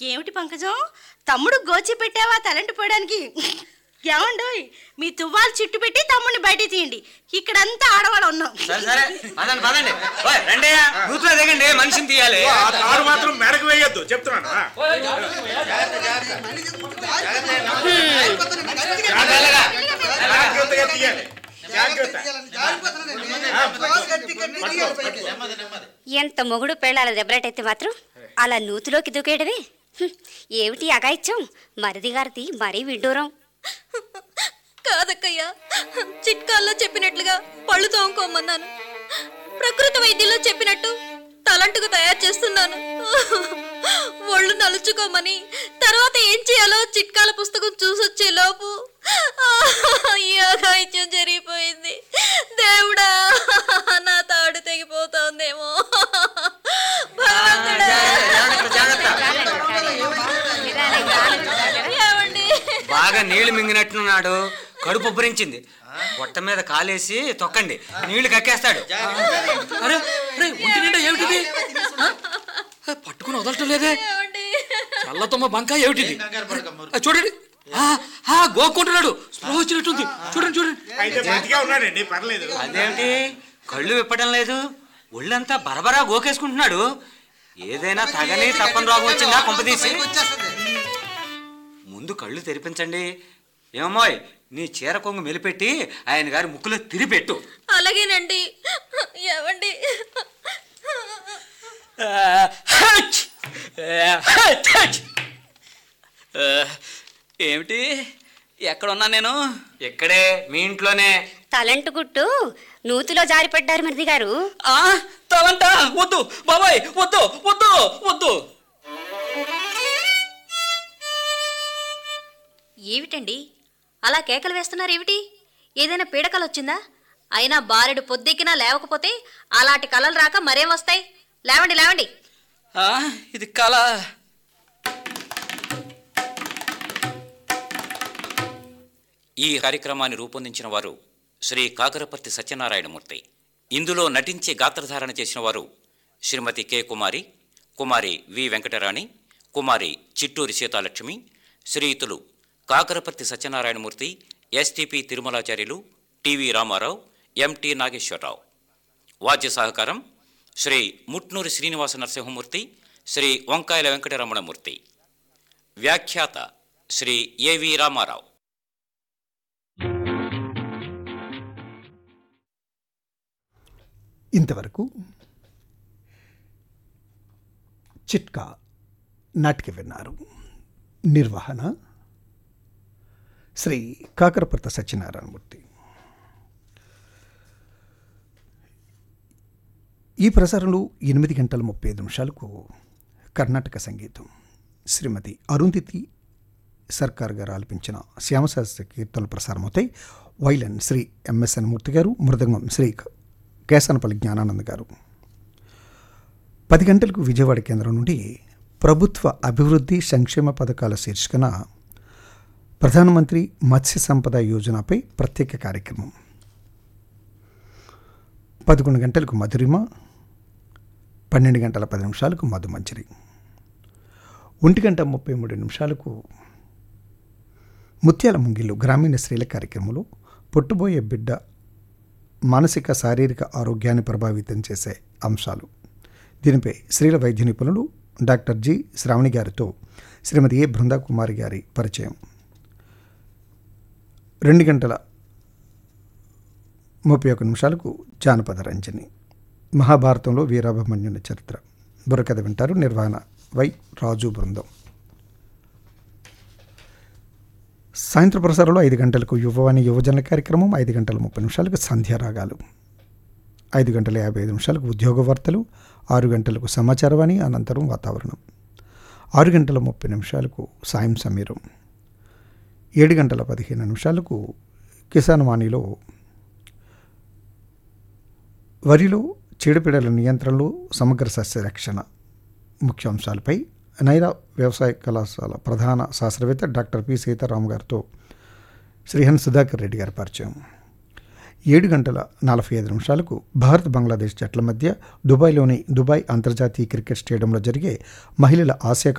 ఏమిటి పంకజం తమ్ముడు గోచి పెట్టావా తలంటి పోయడానికి ఏమండోయ్ మీ తువ్వాలు చుట్టు పెట్టి తమ్ముడిని బయట తీయండి ఇక్కడంతా ఆడవాళ్ళు ఉన్నాం సరే సరే పదండి పదండి ఓయ్, రండయ్యా నూతులో దిగండి మనిషిని తీయాలి ఆ తాడు మాత్రం మెడకు వేయొద్దు చెప్తున్నాను ఆ. మెల్లగా. జాగ్రత్తగా తీయాలి జాగ్రత్త ఎంత మొగుడు పెళ్ళాల దెబ్బలాటైతే మాత్రం అలా నూతిలోకి దూకేయడమే హ్మ్, ఏమిటి అగాయిత్యం మరిది గారిది మరీ విడ్డూరం కాదక్కయ్యా చిట్కాల్లో చెప్పినట్లుగా పళ్ళు తోముకోమన్నాను ప్రకృతి వైద్యంలో చెప్పినట్టు తలంటుకు తయారు చేస్తున్నాను ఒళ్ళు నలుచుకోమని తర్వాత ఏం చేయాలో చిట్కాల పుస్తకం చూసొచ్చే లోపు ఈ అఘాయిత్యం జరిగిపోయింది దేవుడా నా తాడు తెగిపోతోందేమో భగవంతుడా జాగ్రత్త, జాగ్రత్త. ఏమండి బాగా నీళ్లు మింగినట్టున్నాడు కడుపు ఉబ్బరించింది పొట్ట మీద కాలేసి తొక్కండి నీళ్లు కక్కేస్తాడు అరే అరే ఒంటి నిండా ఏమిటిది ఆ? ఆ, పట్టుకుని వదలటం లేదే ఏమండి చల్లతమ్మ బంక ఏమిటిది ఆ, చూడండి ఆ, ఆ, గోక్కుంటున్నాడు స్పృహ వచ్చినట్టుంది చూడండి చూడండి అయితే మంచిగా ఉన్నాడండి పర్లేదు అదేంటి కళ్ళు విప్పడం లేదు ఒళ్ళంతా బరబరా గోకేసుకుంటున్నాడు ఏదైనా తగని తప్పని రోగం వచ్చిందా కొంపదీసి ముందు కళ్ళు తెరిపించండి ఏమోయ్ నీ చీర కొంగు మెలిపెట్టి ఆయన గారి ముక్కులో తిరిపెట్టు అలాగేనండి ఏమండి ఏమిటి ఎక్కడున్నా నేను ఇక్కడే మీ ఇంట్లోనే తలంటు గుట్టు నూతిలో జారిపడ్డారు మరిది గారు ఆ తలంట వద్దు బాబాయ్ వద్దు వద్దు వద్దు ఏమిటండి అలా కేకలు వేస్తున్నారు ఏమిటి ఏదైనా పీడకలు వచ్చిందా అయినా బారెడు పొద్దెక్కినా లేవకపోతే అలాంటి కలలు రాక మరేం వస్తాయి లేవండి లేవండి ఆ, ఇది కళ ఈ కార్యక్రమాన్ని రూపొందించిన వారు శ్రీ కాకరపర్తి సత్యనారాయణమూర్తి ఇందులో నటించి గాత్రధారణ చేసిన వారు శ్రీమతి కె కుమారి కుమారి వి వెంకటరాణి కుమారి చిట్టూరి సీతాలక్ష్మి శ్రీయుతులు Kakaraparthi Satyanarayanamurthy STP Tirumalacharyulu TV Ramarao MT Nageswararao వాద్య సహకారం శ్రీ ముట్నూరి శ్రీనివాస నరసింహమూర్తి శ్రీ వంకాయల వెంకటరమణమూర్తి వ్యాఖ్యాత శ్రీ ఏవి రామారావు ఇంతవరకు చిట్కా నాటిక విన్నారు నిర్వహణ శ్రీ కాకరపర్త సత్యనారాయణమూర్తి ఈ ప్రసారంలో ఎనిమిది గంటల ముప్పై ఐదు నిమిషాలకు కర్ణాటక సంగీతం శ్రీమతి అరుంధతి సర్కార్ గారు ఆలపించిన శ్యామశాస్త్రి కీర్తనలు ప్రసారమవుతాయి వైలన్ శ్రీ ఎంఎస్ఎన్ మూర్తి గారు మృదంగం శ్రీ కేసనపల్లి జ్ఞానానంద్ గారు పది గంటలకు విజయవాడ కేంద్రం నుండి ప్రభుత్వ అభివృద్ధి సంక్షేమ పథకాల శీర్షికన ప్రధానమంత్రి మత్స్య సంపద యోజనపై ప్రత్యేక కార్యక్రమం పదకొండు గంటలకు మధురిమ పన్నెండు గంటల పది నిమిషాలకు మధుమంజరి ఒంటి గంట ముప్పై మూడు నిమిషాలకు ముత్యాల ముంగిళ్ళు గ్రామీణ స్త్రీల కార్యక్రమంలో పుట్టబోయే బిడ్డ మానసిక శారీరక ఆరోగ్యాన్ని ప్రభావితం చేసే అంశాలు దీనిపై స్త్రీల వైద్య నిపుణులు డాక్టర్ జి శ్రావణి గారితో శ్రీమతి ఏ బృందా కుమారి గారి పరిచయం రెండు గంటల ముప్పై ఒక్క నిమిషాలకు జానపద రంజని మహాభారతంలో వీరాభిమన్యుని చరిత్ర బుర్రకథ వింటారు నిర్వహణ వై రాజు బృందం సాయంత్రం ప్రసారంలో ఐదు గంటలకు యువవాణి యువజనుల కార్యక్రమం ఐదు గంటల ముప్పై నిమిషాలకు సంధ్యారాగాలు ఐదు గంటల యాభై ఐదు నిమిషాలకు ఉద్యోగ వార్తలు ఆరు గంటలకు సమాచారవాణి అనంతరం వాతావరణం ఆరు గంటల ముప్పై నిమిషాలకు సాయం సమీరం ఏడు గంటల పదిహేను నిమిషాలకు కిసాన్ వాణిలో వరిలో చీడపీడల నియంత్రణలో సమగ్ర సస్య రక్షణ ముఖ్యాంశాలపై నైరా వ్యవసాయ కళాశాల ప్రధాన శాస్త్రవేత్త డాక్టర్ పి సీతారాం గారితో శ్రీహన్ సుధాకర్ రెడ్డి గారి పరిచయం ఏడు గంటల నలభై ఐదు నిమిషాలకు భారత్ బంగ్లాదేశ్ జట్ల మధ్య దుబాయ్లోని దుబాయ్ అంతర్జాతీయ క్రికెట్ స్టేడియంలో జరిగే మహిళల ఆసియా